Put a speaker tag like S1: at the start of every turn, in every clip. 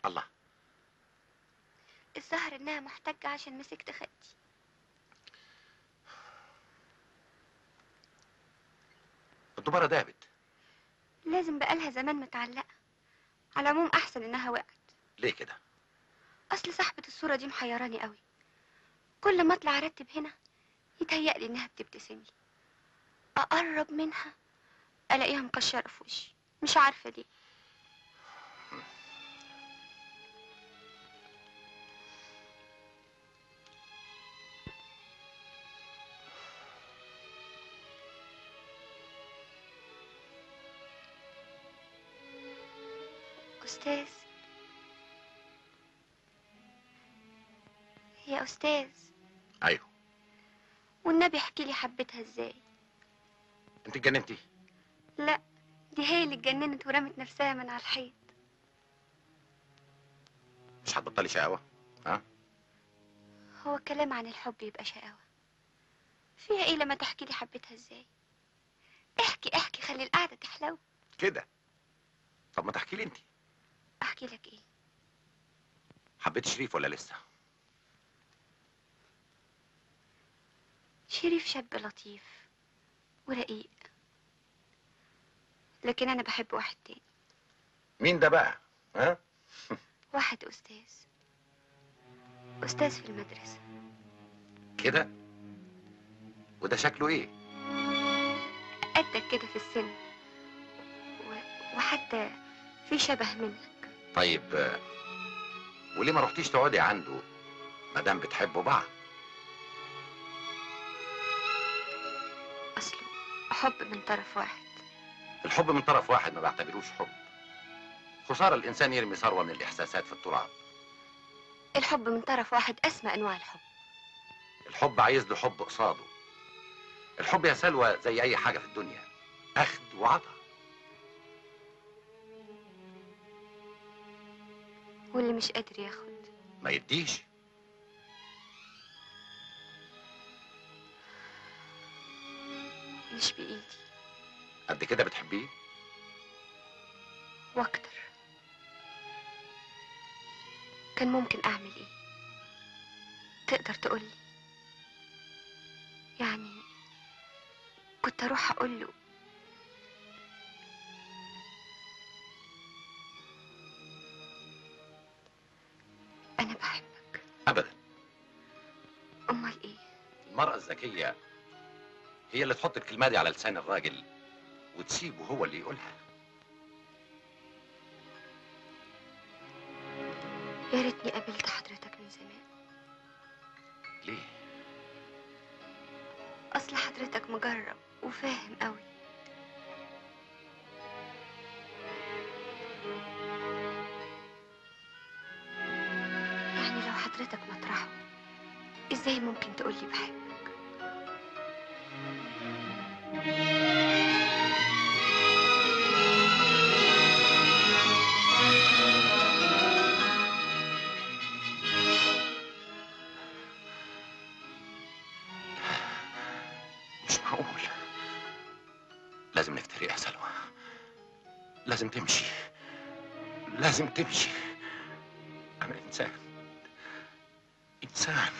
S1: الله
S2: الظاهر انها محتجة عشان مسكت خدي
S1: الدبارة دابت
S2: لازم بقالها زمان متعلقة على العموم احسن انها وقعت
S1: ليه كده
S2: اصل صاحبة الصورة دي محيراني قوي كل ما اطلع ارتب هنا يتهيألي انها بتبتسم لي اقرب منها الاقيها مكشرة في وشي مش عارفة ليه أستاذ يا أستاذ
S1: ايوه
S2: والنبي احكي لي حبيتها ازاي
S1: انت اتجننتي
S2: لا دي هي اللي اتجننت ورمت نفسها من على الحيط
S1: مش هتبطلي شقاوة ها
S2: هو الكلام عن الحب يبقى شقاوة فيها ايه لما تحكي لي حبيتها ازاي احكي احكي خلي القعدة تحلو
S1: كده طب ما تحكي لي انت
S2: احكي لك ايه
S1: حبيت شريف ولا لسه
S2: شريف شاب لطيف ورقيق لكن انا بحب واحد تاني
S1: مين ده بقى ها
S2: واحد استاذ استاذ في المدرسة
S1: كده وده شكله ايه
S2: قدك كده في السن و... وحتى في شبه منك
S1: طيب آه، وليه ما رحتيش تقعدي عنده ما دام بتحبوا بعض
S2: اصله حب من طرف واحد
S1: الحب من طرف واحد ما بعتبروش حب خسارة الإنسان يرمي ثروة من الإحساسات في التراب
S2: الحب من طرف واحد اسمى انواع الحب
S1: الحب عايز له حب قصاده الحب يا سلوى زي أي حاجة في الدنيا أخد وعطا
S2: واللي مش قادر ياخد
S1: ما يديش
S2: مش بايدي
S1: قد كده بتحبيه
S2: واكتر كان ممكن اعمل ايه تقدر تقولي يعني كنت اروح اقول له انا بحبك
S1: أبدا
S2: امال ايه
S1: المرأة الذكية هي اللي تحط الكلمة دي على لسان الراجل وتسيبه هو اللي يقولها
S2: يا ريتني قابلت حضرتك من زمان
S1: ليه؟
S2: اصل حضرتك مجرب وفاهم قوي يعني لو حضرتك مطرحه ازاي ممكن تقولي بحبك
S1: مش معقول لازم نفترق يا سلوى لازم تمشي لازم تمشي أنا إنسان إنسان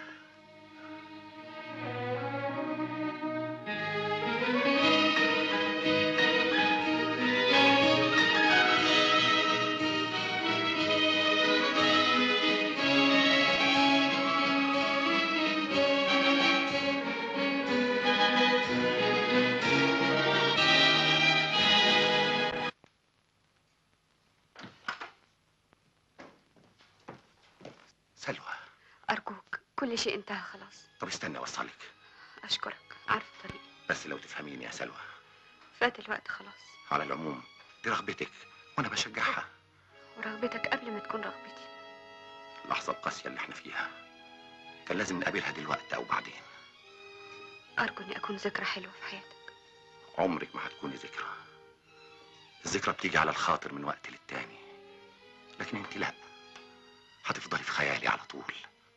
S1: سلوى
S2: ارجوك كل شيء انتهى خلاص
S1: طب استنى أوصلك
S2: اشكرك عارف الطريق
S1: بس لو تفهميني يا سلوى
S2: فات الوقت خلاص
S1: على العموم دي رغبتك وأنا بشجعها
S2: ورغبتك قبل ما تكون رغبتي
S1: اللحظة القاسية اللي احنا فيها كان لازم نقابلها دلوقتي أو بعدين
S2: ارجو اني اكون ذكرى حلوه في حياتك
S1: عمرك ما هتكوني ذكرى الذكرى بتيجي على الخاطر من وقت للتاني لكن انت لا هتفضلي في خيالي على طول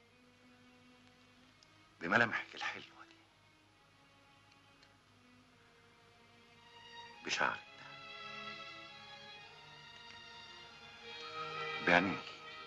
S1: بملامحك الحلوة دي بشعرك ده بعينيكي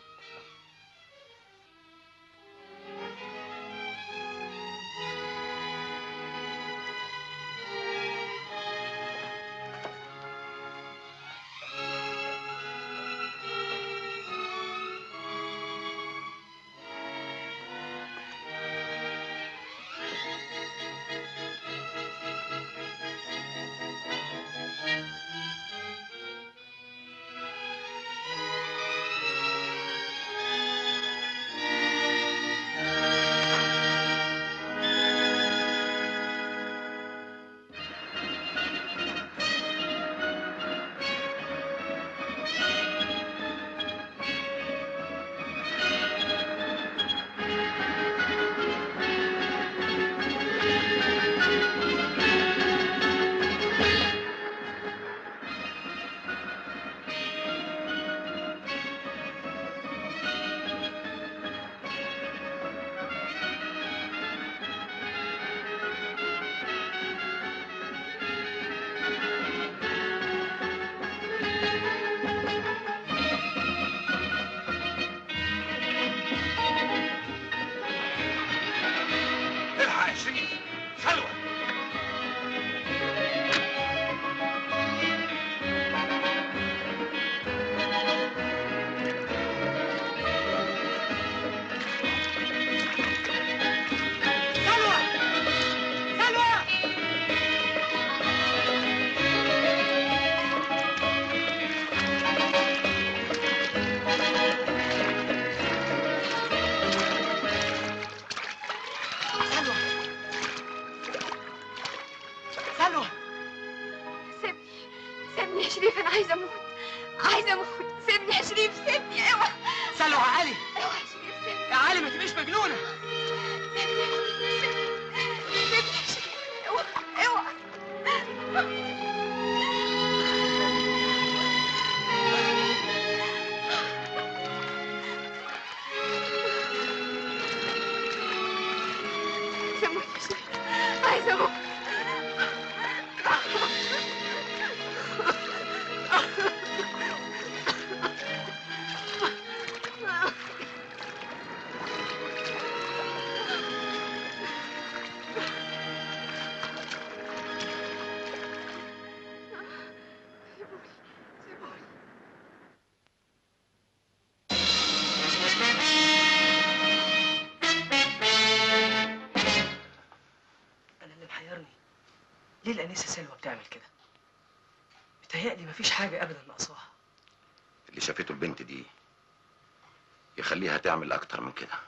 S1: الحق يا شريف سلوى
S3: سلوى سلوى سلوى سلوى
S2: سيبني سيبني يا شريف انا عايزه اموت عايزه اموت سيبني يا شريف سيبني اوعى
S3: سلوى علي
S2: اوعى يا شريف سيبني
S3: يا علي ما تبقيش مجنونه
S2: سيبني سيبني يا شريف اوعى اوعى عايزه اموت يا شريف عايزه اموت
S3: انا اللي محيرني ليه الانسه سلوى بتعمل كده متهيألي مفيش حاجه ابدا ناقصاها
S1: اللي شافته البنت دي يخليها تعمل اكتر من كده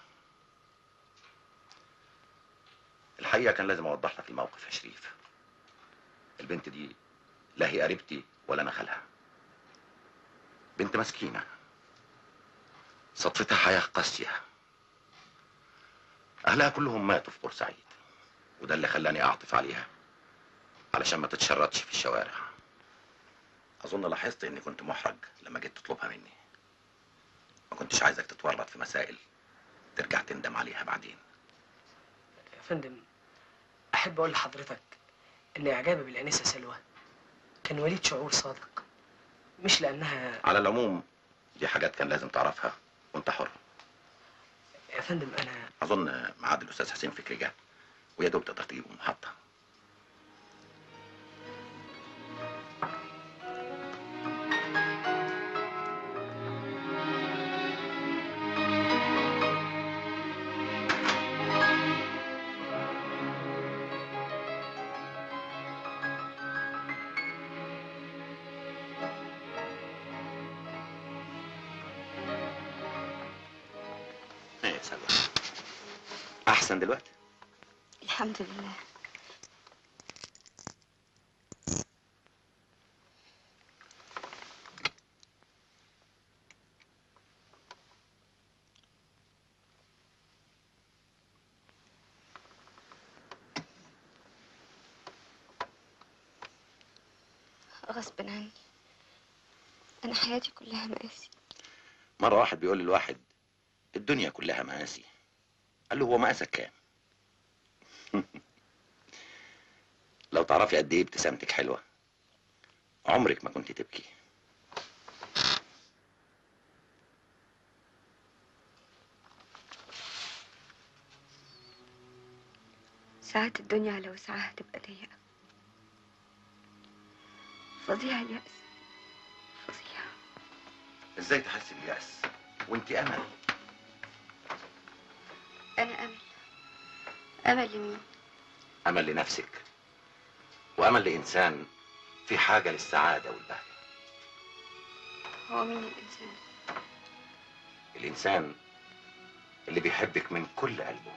S1: الحقيقه كان لازم اوضح لك الموقف يا شريف البنت دي لا هي قريبتي ولا انا خالها بنت مسكينه صدفتها حياه قاسيه اهلها كلهم ماتوا في بورسعيد وده اللي خلاني اعطف عليها علشان ما تتشردش في الشوارع اظن لاحظت اني كنت محرج لما جيت تطلبها مني ما كنتش عايزك تتورط في مسائل ترجع تندم عليها بعدين
S3: يا فندم احب اقول لحضرتك ان اعجابي بالانسه سلوى كان وليد شعور صادق مش لانها
S1: على العموم دي حاجات كان لازم تعرفها وانت حر
S3: يا فندم انا
S1: اظن ميعاد الاستاذ حسين فكري جه ويا دوب تقدر تجيبه من المحطه ايه يا سلوى احسن دلوقتي
S2: الحمد لله غصب عني أنا حياتي كلها مقاسي
S1: مره واحد بيقول للواحد الدنيا كلها مقاسي قال له هو مقاسك كام لو تعرفي قد ايه ابتسامتك حلوه عمرك ما كنت تبكي
S2: ساعات الدنيا على وسعها تبقى ضيقة فظيع اليأس فظيع
S1: ازاي تحس باليأس وانت امل
S2: أنا أمل أمل لمين؟
S1: امل لنفسك وامل لانسان في حاجه للسعاده والبهجه
S2: هو مين الإنسان؟
S1: الانسان اللي بيحبك من كل قلبه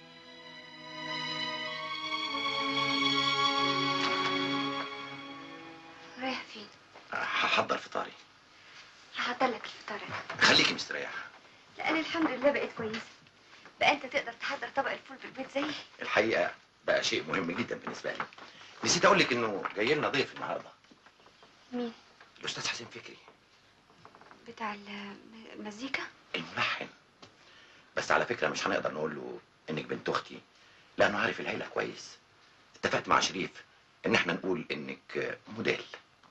S2: رايح فين؟
S1: هحضر فطاري
S2: هحضر لك الفطار أنا
S1: خليكي مستريحه
S2: لأن الحمد لله بقيت كويسة بقى أنت تقدر تحضر طبق الفول بالبيت زيي
S1: الحقيقه بقى شيء مهم جدا بالنسبه لي نسيت اقول لك انه جاي لنا ضيف النهارده
S2: مين؟
S1: الاستاذ حسين فكري
S2: بتاع الم- المزيكا؟
S1: الملحن بس على فكره مش هنقدر نقول له انك بنت اختي لانه عارف العيله كويس اتفقت مع شريف ان احنا نقول انك موديل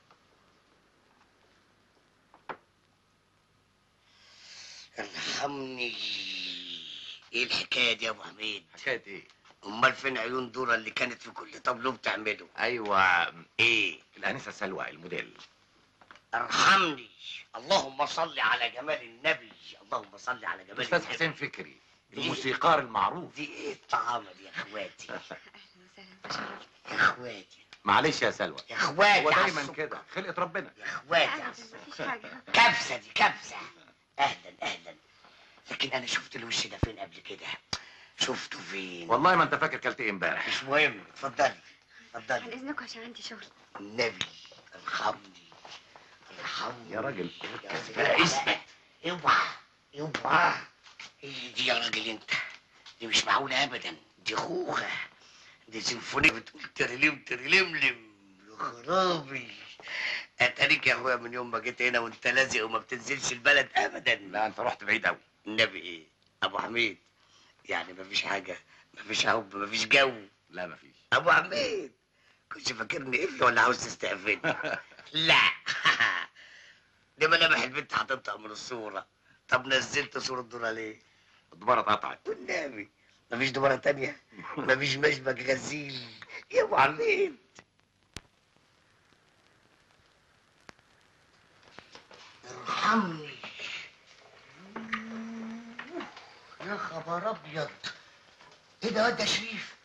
S4: ارحمني ايه الحكايه دي يا ابو حميد
S1: حكايه ايه
S4: امال فين عيون دورة اللي كانت في كل طابلو بتعمله
S1: ايوه
S4: ايه
S1: الانسه سلوى الموديل
S4: ارحمني اللهم صل على جمال النبي اللهم صل على جمال
S1: الاستاذ
S4: النبي.
S1: حسين فكري
S4: دي-
S1: الموسيقار المعروف
S4: دي ايه الطعامه دي يا اخواتي
S2: أهلا وسهلا تشرفت
S4: يا اخواتي
S1: معلش يا سلوى
S4: يا اخواتي
S1: هو
S4: على
S1: دايما
S4: السكر.
S1: كده خلقه ربنا
S4: يا اخواتي على
S2: أبدا
S4: السكر.
S2: مفيش حاجة
S4: كبسه دي كبسه اهلا اهلا لكن انا شفت الوش ده فين قبل كده شفته فين
S1: والله ما انت فاكر كلت ايه امبارح
S4: مش مهم اتفضلي
S2: عن
S4: اتفضلي
S2: إذنكم عشان عندي شغل
S4: النبي ارحمني ارحمني
S1: يا راجل
S4: يا
S1: اركز
S4: راجل
S1: بقى اثبت
S4: اوعى اوعى ايه دي يا راجل انت دي مش معقولة ابدا دي خوخة دي سيمفونية بتقول ترلم ترلملم يا خرابي اتاريك يا اخويا من يوم ما جيت هنا وانت لازق وما بتنزلش البلد ابدا
S1: لا انت رحت بعيد قوي
S4: النبي ايه ابو حميد يعني مفيش حاجة مفيش حب مفيش جو
S1: لا مفيش
S4: ابو حميد كنت فاكرني قفل ولا عاوز تستقفلني لا دي ملامح البنت هتنطق من الصورة طب نزلت صورة دورة ليه؟
S1: الدبارة اتقطعت
S4: والنبي مفيش دبارة تانية مفيش مشبك غسيل يا ابو حميد ارحمني يا خبر ابيض ايه ده واد يا شريف